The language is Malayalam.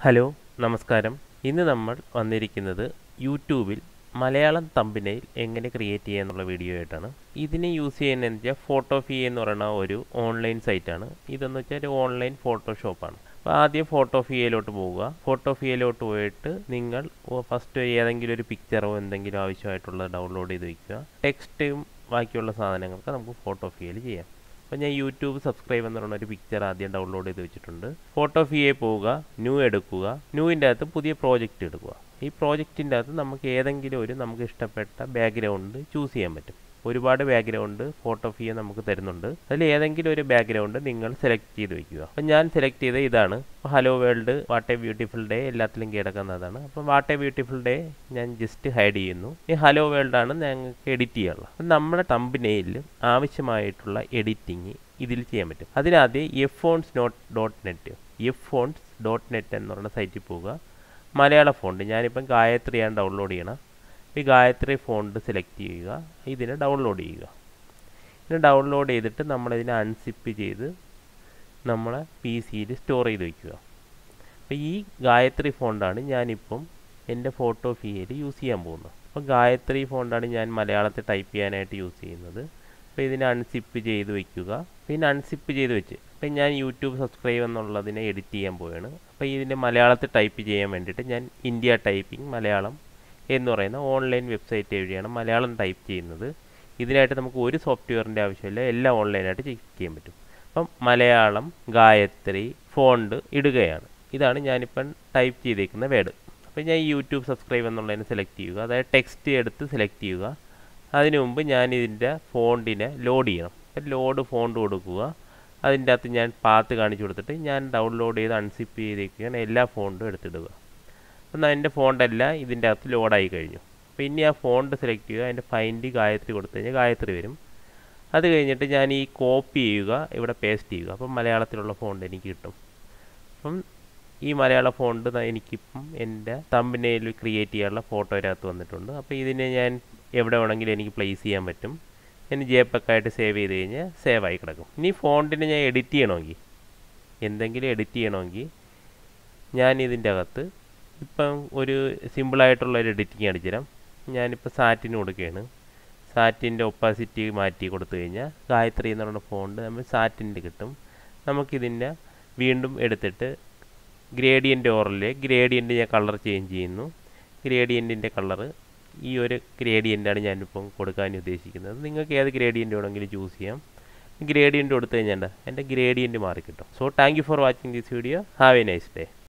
ഹലോ നമസ്കാരം ഇന്ന് നമ്മൾ വന്നിരിക്കുന്നത് യൂട്യൂബിൽ മലയാളം തമ്പിനെയിൽ എങ്ങനെ ക്രിയേറ്റ് ചെയ്യുക എന്നുള്ള വീഡിയോ ആയിട്ടാണ് ഇതിന് യൂസ് ചെയ്യുന്നതെന്ന് വെച്ചാൽ ഫോട്ടോഫി എന്ന് പറയുന്ന ഒരു ഓൺലൈൻ സൈറ്റാണ് ഇതെന്ന് വെച്ചാൽ ഒരു ഓൺലൈൻ ഫോട്ടോഷോപ്പാണ് അപ്പോൾ ആദ്യം ഫോട്ടോഫിയയിലോട്ട് പോവുക ഫോട്ടോഫിയയിലോട്ട് പോയിട്ട് നിങ്ങൾ ഫസ്റ്റ് ഏതെങ്കിലും ഒരു പിക്ചറോ എന്തെങ്കിലും ആവശ്യമായിട്ടുള്ളത് ഡൗൺലോഡ് ചെയ്ത് വയ്ക്കുക ടെക്സ്റ്റും ബാക്കിയുള്ള സാധനങ്ങൾക്ക് നമുക്ക് ഫോട്ടോഫിയയിൽ ചെയ്യാം അപ്പോൾ ഞാൻ യൂട്യൂബ് സബ്സ്ക്രൈബ് എന്ന് പറയുന്ന ഒരു പിക്ചർ ആദ്യം ഡൗൺലോഡ് ചെയ്ത് വെച്ചിട്ടുണ്ട് ഫോട്ടോഫിയെ പോവുക ന്യൂ എടുക്കുക ന്യൂവിൻ്റെ അകത്ത് പുതിയ പ്രോജക്റ്റ് എടുക്കുക ഈ പ്രോജക്റ്റിൻ്റെ അകത്ത് നമുക്ക് ഏതെങ്കിലും ഒരു നമുക്ക് ഇഷ്ടപ്പെട്ട ബാക്ക്ഗ്രൗണ്ട് ചൂസ് ചെയ്യാൻ പറ്റും ഒരുപാട് ബാക്ക്ഗ്രൗണ്ട് ഫോട്ടോഫിയെ നമുക്ക് തരുന്നുണ്ട് അതിൽ ഏതെങ്കിലും ഒരു ബാക്ക്ഗ്രൗണ്ട് നിങ്ങൾ സെലക്ട് ചെയ്ത് വെക്കുക അപ്പം ഞാൻ സെലക്ട് ചെയ്ത ഇതാണ് hello world what a beautiful day എല്ലാത്തിലും കിടക്കുന്നതാണ് അപ്പം വാട്ട് എ ബ്യൂട്ടിഫുൾ ഡേ ഞാൻ ജസ്റ്റ് ഹൈഡ് ചെയ്യുന്നു ഈ ഹലോ വേൾഡ് ആണ് ഞങ്ങൾക്ക് എഡിറ്റ് ചെയ്യാനുള്ളത് അപ്പം നമ്മുടെ തമ്പിനെയിൽ ആവശ്യമായിട്ടുള്ള എഡിറ്റിംഗ് ഇതിൽ ചെയ്യാൻ പറ്റും അതിനാദ്യം F phones note dot net F phones dot net എന്ന് പറയുന്ന സൈറ്റിൽ പോവുക മലയാള ഫോണ്ട് ഞാനിപ്പം ഗായത്രിയാണ് ഡൗൺലോഡ് ചെയ്യണം ഈ ഗായത്രി ഫോണ്ട് സെലക്ട് ചെയ്യുക ഇതിനെ ഡൗൺലോഡ് ചെയ്യുക ഇതിനെ ഡൗൺലോഡ് ചെയ്തിട്ട് നമ്മളിതിനെ അൺസിപ്പ് ചെയ്ത് നമ്മളെ പി സിയിൽ സ്റ്റോർ ചെയ്ത് വയ്ക്കുക അപ്പോൾ ഈ ഗായത്രി ഫോണ്ടാണ് ഞാനിപ്പം എൻ്റെ ഫോട്ടോ ഫീയിൽ യൂസ് ചെയ്യാൻ പോകുന്നത് അപ്പോൾ ഗായത്രി ഫോണ്ടാണ് ഞാൻ മലയാളത്തിൽ ടൈപ്പ് ചെയ്യാനായിട്ട് യൂസ് ചെയ്യുന്നത് അപ്പോൾ ഇതിനെ അൺസിപ്പ് ചെയ്ത് വയ്ക്കുക പിന്നെ അൺസിപ്പ് ചെയ്ത് വെച്ച് അപ്പം ഞാൻ യൂട്യൂബ് സബ്സ്ക്രൈബ് എന്നുള്ളതിനെ എഡിറ്റ് ചെയ്യാൻ പോവുകയാണ് അപ്പോൾ ഇതിൻ്റെ മലയാളത്തിൽ ടൈപ്പ് ചെയ്യാൻ വേണ്ടിയിട്ട് ഞാൻ ഇന്ത്യ ടൈപ്പിംഗ് മലയാളം എന്ന് പറയുന്ന ഓൺലൈൻ വെബ്സൈറ്റ് വഴിയാണ് മലയാളം ടൈപ്പ് ചെയ്യുന്നത് ഇതിനായിട്ട് നമുക്ക് ഒരു സോഫ്റ്റ്വെയറിൻ്റെ ആവശ്യമില്ല എല്ലാം ഓൺലൈനായിട്ട് ചെക്ക് ചെയ്യാൻ പറ്റും അപ്പം മലയാളം ഗായത്രി ഫോണ്ട് ഇടുകയാണ് ഇതാണ് ഞാനിപ്പം ടൈപ്പ് ചെയ്തേക്കുന്ന വേർഡ് അപ്പോൾ ഞാൻ യൂട്യൂബ് സബ്സ്ക്രൈബ് എന്നുള്ളതിനെ സെലക്ട് ചെയ്യുക അതായത് ടെക്സ്റ്റ് എടുത്ത് സെലക്ട് ചെയ്യുക അതിനു മുമ്പ് ഞാൻ ഇതിൻ്റെ ഫോണ്ടിനെ ലോഡ് ചെയ്യണം അപ്പം ലോഡ് ഫോണ്ട് കൊടുക്കുക അതിൻ്റെ അകത്ത് ഞാൻ പാത്ത് കാണിച്ചു കൊടുത്തിട്ട് ഞാൻ ഡൗൺലോഡ് ചെയ്ത് അൺസിപ്പ് ചെയ്തേക്കുകയാണ് എല്ലാ ഫോണ്ടും എടുത്തിടുക അപ്പം എൻ്റെ ഫോണ്ടെല്ലാം ഇതിൻ്റെ അകത്ത് ലോഡായി കഴിഞ്ഞു അപ്പോൾ ഇനി ആ ഫോണ്ട് സെലക്ട് ചെയ്യുക അതിൻ്റെ ഫൈൻഡ് ഗായത്രി കൊടുത്തു കഴിഞ്ഞാൽ ഗായത്രി വരും അത് കഴിഞ്ഞിട്ട് ഞാൻ ഈ കോപ്പി ചെയ്യുക ഇവിടെ പേസ്റ്റ് ചെയ്യുക അപ്പം മലയാളത്തിലുള്ള ഫോണ്ട് എനിക്ക് കിട്ടും അപ്പം ഈ മലയാള ഫോണ്ട് എനിക്കിപ്പം എൻ്റെ തമ്പിനയിൽ ക്രിയേറ്റ് ചെയ്യാനുള്ള ഫോട്ടോയിനകത്ത് വന്നിട്ടുണ്ട് അപ്പോൾ ഇതിനെ ഞാൻ എവിടെ വേണമെങ്കിലും എനിക്ക് പ്ലേസ് ചെയ്യാൻ പറ്റും ഇനി ജേപ്പക്കായിട്ട് സേവ് ചെയ്ത് കഴിഞ്ഞാൽ സേവ് ആയി കിടക്കും ഇനി ഫോണ്ടിനെ ഞാൻ എഡിറ്റ് ചെയ്യണമെങ്കിൽ എന്തെങ്കിലും എഡിറ്റ് ചെയ്യണമെങ്കിൽ ഞാൻ ഇതിൻ്റെ അകത്ത് ഇപ്പം ഒരു സിമ്പിളായിട്ടുള്ള ഒരു എഡിറ്റിംഗ് അടിച്ചു തരാം ഞാനിപ്പോൾ സാറ്റിന് കൊടുക്കുകയാണ് സാറ്റിൻ്റെ ഒപ്പാസിറ്റി മാറ്റി കൊടുത്തു കഴിഞ്ഞാൽ ഗായത്രി എന്ന് പറയുന്ന ഫോണ്ട് നമ്മൾ സാറ്റിൻ്റെ കിട്ടും നമുക്കിതിൻ്റെ വീണ്ടും എടുത്തിട്ട് ഗ്രേഡിയൻ്റ് ഓറിൽ ഗ്രേഡിയൻ്റ് ഞാൻ കളർ ചേഞ്ച് ചെയ്യുന്നു ഗ്രേഡിയൻറ്റിൻ്റെ കളറ് ഈ ഒരു ഗ്രേഡിയൻ്റാണ് ഞാനിപ്പം കൊടുക്കാൻ ഉദ്ദേശിക്കുന്നത് നിങ്ങൾക്ക് ഏത് ഗ്രേഡിയൻ്റ് വേണമെങ്കിലും ചൂസ് ചെയ്യാം ഗ്രേഡിയൻ്റ് കൊടുത്തു കഴിഞ്ഞാൽ എൻ്റെ ഗ്രേഡിയൻ്റ് മാറി കിട്ടും so thank you for watching this video have a nice day